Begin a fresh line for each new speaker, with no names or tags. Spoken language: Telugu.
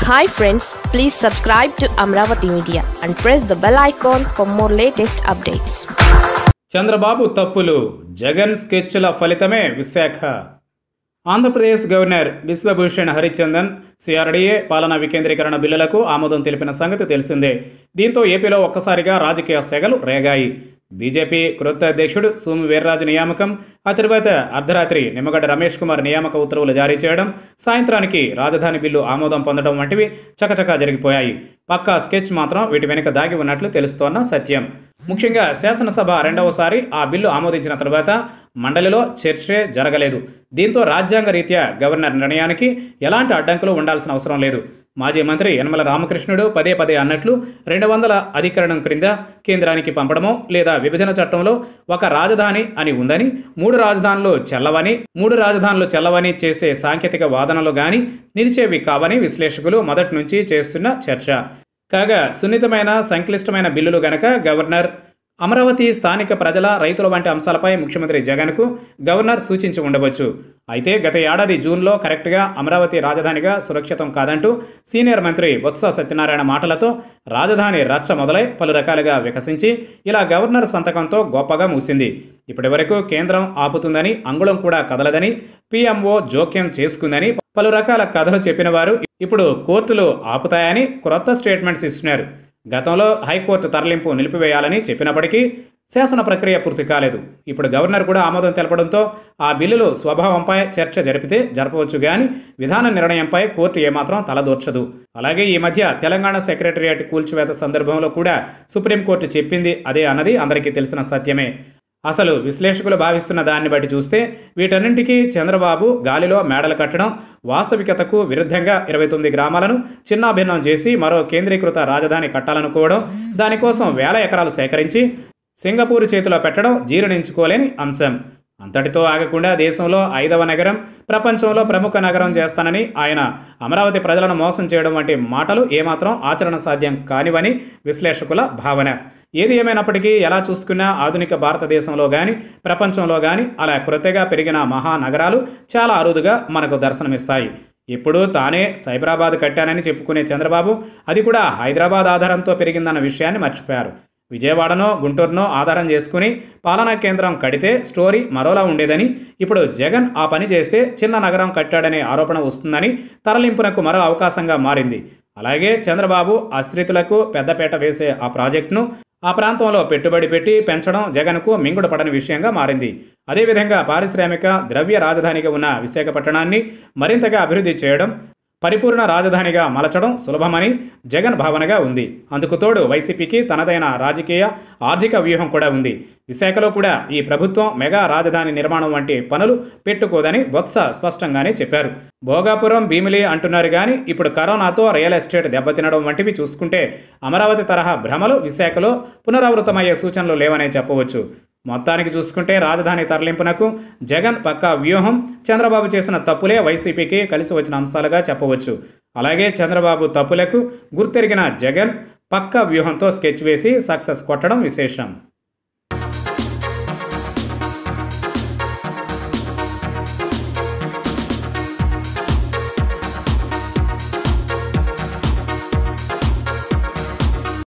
hi friends please subscribe to Amaravati media and press the bell icon for more latest updates
Chandrababu తప్పులు జగన్ స్కెచ్ల ఫలితమే విశాఖ ఆంధ్రప్రదేశ్ గవర్నర్ బిశ్వభూషణ్ హరిచందన్ సిఆర్డీఏ పాలనా వికేంద్రీకరణ బిల్లులకు ఆమోదం తెలిపిన సంగతి తెలిసిందే దీంతో ఏపీలో ఒక్కసారిగా రాజకీయ సెగలు రేగాయి బీజేపీ క్రొత్త అధ్యక్షుడు సోము వీర్రాజు నియామకం ఆ తరువాత అర్ధరాత్రి నిమ్మగడ్డ రమేష్ కుమార్ నియామక ఉత్తర్వులు జారీ చేయడం సాయంత్రానికి రాజధాని బిల్లు ఆమోదం పొందడం వంటివి చకచకా జరిగిపోయాయి పక్కా స్కెచ్ మాత్రం వీటి వెనుక దాగి ఉన్నట్లు తెలుస్తోన్న సత్యం ముఖ్యంగా శాసనసభ రెండవసారి ఆ బిల్లు ఆమోదించిన తర్వాత మండలిలో చర్చే జరగలేదు దీంతో రాజ్యాంగ రీత్యా గవర్నర్ నిర్ణయానికి ఎలాంటి అడ్డంకులు ఉండాల్సిన అవసరం లేదు మాజీ మంత్రి యనమల రామకృష్ణుడు పదే పదే అన్నట్లు రెండు వందల అధికరణం క్రింద కేంద్రానికి పంపడమో లేదా విభజన చట్టంలో ఒక రాజధాని అని ఉందని మూడు రాజధానులు చెల్లవని మూడు రాజధానులు చెల్లవని చేసే సాంకేతిక వాదనలు గాని నిలిచేవి కావని విశ్లేషకులు మొదటి నుంచి చేస్తున్న చర్చ కాగా సున్నితమైన సంక్లిష్టమైన బిల్లులు గనక గవర్నర్ అమరావతి స్థానిక ప్రజల రైతుల వంటి అంశాలపై ముఖ్యమంత్రి జగన్కు గవర్నర్ సూచించి ఉండవచ్చు అయితే గత ఏడాది జూన్లో కరెక్ట్గా అమరావతి రాజధానిగా సురక్షితం కాదంటూ సీనియర్ మంత్రి బొత్స సత్యనారాయణ మాటలతో రాజధాని రచ్చ మొదలై పలు రకాలుగా వికసించి ఇలా గవర్నర్ సంతకంతో గొప్పగా మూసింది ఇప్పటి వరకు కేంద్రం ఆపుతుందని అంగుళం కూడా కదలదని పీఎంఓ జోక్యం చేసుకుందని పలు రకాల కథలు చెప్పిన వారు ఇప్పుడు కోర్టులు ఆపుతాయని క్రొత్త స్టేట్మెంట్స్ ఇస్తున్నారు గతంలో హైకోర్టు తరలింపు నిలిపివేయాలని చెప్పినప్పటికీ శాసన ప్రక్రియ పూర్తి కాలేదు ఇప్పుడు గవర్నర్ కూడా ఆమోదం తెలపడంతో ఆ బిల్లులు స్వభావంపై చర్చ జరిపితే జరపవచ్చు కానీ విధాన నిర్ణయంపై కోర్టు ఏమాత్రం తలదూర్చదు అలాగే ఈ మధ్య తెలంగాణ సెక్రటరియట్ కూల్చివేత సందర్భంలో కూడా సుప్రీంకోర్టు చెప్పింది అదే అన్నది అందరికీ తెలిసిన సత్యమే అసలు విశ్లేషకులు భావిస్తున్న దాన్ని బట్టి చూస్తే వీటన్నింటికీ చంద్రబాబు గాలిలో మేడలు కట్టడం వాస్తవికతకు విరుద్ధంగా ఇరవై తొమ్మిది గ్రామాలను చిన్నాభిన్నం చేసి మరో కేంద్రీకృత రాజధాని కట్టాలనుకోవడం దానికోసం వేల ఎకరాలు సేకరించి సింగపూర్ చేతిలో పెట్టడం జీర్ణించుకోలేని అంశం అంతటితో ఆగకుండా దేశంలో ఐదవ నగరం ప్రపంచంలో ప్రముఖ నగరం చేస్తానని ఆయన అమరావతి ప్రజలను మోసం చేయడం వంటి మాటలు ఏమాత్రం ఆచరణ సాధ్యం కానివని విశ్లేషకుల భావన ఏది ఏమైనప్పటికీ ఎలా చూసుకున్నా ఆధునిక భారతదేశంలో కానీ ప్రపంచంలో కానీ అలా కృతగా పెరిగిన మహానగరాలు చాలా అరుదుగా మనకు దర్శనమిస్తాయి ఇప్పుడు తానే సైబరాబాద్ కట్టానని చెప్పుకునే చంద్రబాబు అది కూడా హైదరాబాద్ ఆధారంతో పెరిగిందన్న విషయాన్ని మర్చిపోయారు విజయవాడనో గుంటూరునో ఆధారం చేసుకుని పాలనా కేంద్రం కడితే స్టోరీ మరోలా ఉండేదని ఇప్పుడు జగన్ ఆ పని చేస్తే చిన్న నగరం కట్టాడనే ఆరోపణ వస్తుందని తరలింపునకు మరో అవకాశంగా మారింది అలాగే చంద్రబాబు ఆశ్రితులకు పెద్దపేట వేసే ఆ ప్రాజెక్టును ఆ ప్రాంతంలో పెట్టుబడి పెట్టి పెంచడం జగన్కు మింగుడు పడని విషయంగా మారింది అదేవిధంగా పారిశ్రామిక ద్రవ్య రాజధానిగా ఉన్న విశాఖపట్టణాన్ని మరింతగా అభివృద్ధి చేయడం పరిపూర్ణ రాజధానిగా మలచడం సులభమని జగన్ భావనగా ఉంది అందుకు తోడు వైసీపీకి తనదైన రాజకీయ ఆర్థిక వ్యూహం కూడా ఉంది విశాఖలో కూడా ఈ ప్రభుత్వం మెగా రాజధాని నిర్మాణం వంటి పనులు పెట్టుకోదని బొత్స స్పష్టంగానే చెప్పారు భోగాపురం భీమిలి అంటున్నారు కానీ ఇప్పుడు కరోనాతో రియల్ ఎస్టేట్ దెబ్బతినడం వంటివి చూసుకుంటే అమరావతి తరహా భ్రమలు విశాఖలో పునరావృతమయ్యే సూచనలు లేవనే చెప్పవచ్చు మొత్తానికి చూసుకుంటే రాజధాని తరలింపునకు జగన్ పక్కా వ్యూహం చంద్రబాబు చేసిన తప్పులే వైసీపీకి కలిసి వచ్చిన అంశాలుగా చెప్పవచ్చు అలాగే చంద్రబాబు తప్పులకు గుర్తెరిగిన జగన్ పక్కా వ్యూహంతో స్కెచ్ వేసి సక్సెస్ కొట్టడం విశేషం